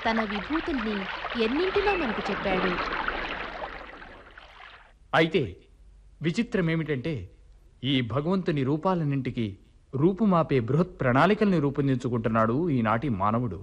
తన విభూతుల్ని ఎన్నింటిలో మనకు చెప్పాడు అయితే విచిత్రమేమిటంటే ఈ భగవంతుని రూపాలన్నింటికి రూపుమాపే బృహత్ ప్రణాళికల్ని రూపొందించుకుంటున్నాడు ఈనాటి మానవుడు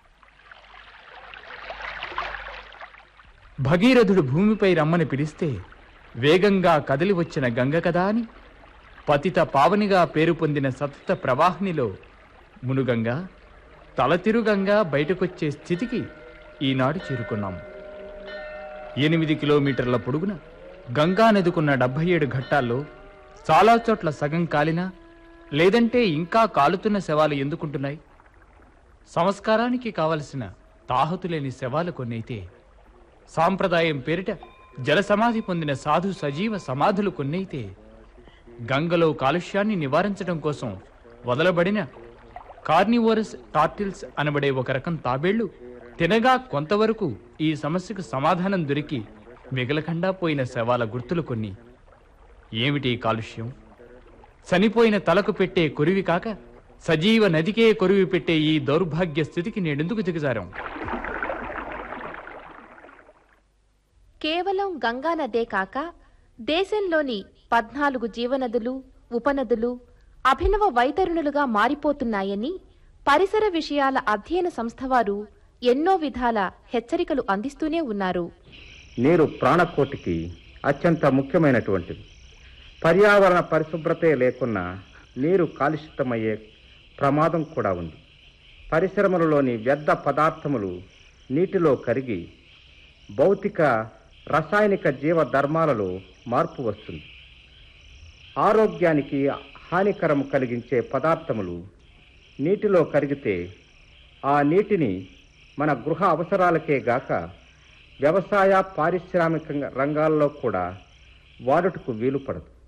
భగీరథుడు భూమిపై రమ్మని పిలిస్తే వేగంగా కదిలి వచ్చిన గంగ కదా అని పతిత పావనిగా పేరు పొందిన సతత ప్రవాహినిలో మునుగంగా తలతిరుగంగా బయటకొచ్చే స్థితికి ఈనాడు చేరుకున్నాము ఎనిమిది కిలోమీటర్ల పొడుగున గంగా నదికున్న డెబ్బై ఏడు ఘట్టాల్లో చాలా చోట్ల సగం కాలినా లేదంటే ఇంకా కాలుతున్న శవాలు ఎందుకుంటున్నాయి సంస్కారానికి కావలసిన తాహతులేని శవాలు కొన్నైతే సాంప్రదాయం పేరిట జల సమాధి పొందిన సాధు సజీవ సమాధులు కొన్నైతే గంగలో కాలుష్యాన్ని నివారించడం కోసం వదలబడిన కార్నివోరస్ టార్టిల్స్ అనబడే ఒక రకం తాబేళ్లు తినగా కొంతవరకు ఈ సమస్యకు సమాధానం దొరికి మిగలకుండా పోయిన శవాల గుర్తులు కొన్ని ఏమిటి ఈ కాలుష్యం చనిపోయిన తలకు పెట్టే కొరివి కాక సజీవ నదికే కొరివి పెట్టే ఈ దౌర్భాగ్య స్థితికి నేడెందుకు దిగజారాం కేవలం గంగా నదే కాక దేశంలోని పద్నాలుగు జీవనదులు ఉపనదులు అభినవ వైతరుణులుగా మారిపోతున్నాయని పరిసర విషయాల అధ్యయన సంస్థ వారు ఎన్నో విధాల హెచ్చరికలు అందిస్తూనే ఉన్నారు నీరు ప్రాణకోటికి అత్యంత ముఖ్యమైనటువంటిది పర్యావరణ పరిశుభ్రతే లేకున్నా నీరు కాలుషితమయ్యే ప్రమాదం కూడా ఉంది పరిశ్రమలలోని వ్యర్థ పదార్థములు నీటిలో కరిగి భౌతిక రసాయనిక జీవ ధర్మాలలో మార్పు వస్తుంది ఆరోగ్యానికి హానికరం కలిగించే పదార్థములు నీటిలో కరిగితే ఆ నీటిని మన గృహ అవసరాలకే గాక వ్యవసాయ పారిశ్రామిక రంగాల్లో కూడా వాడుటకు వీలు పడదు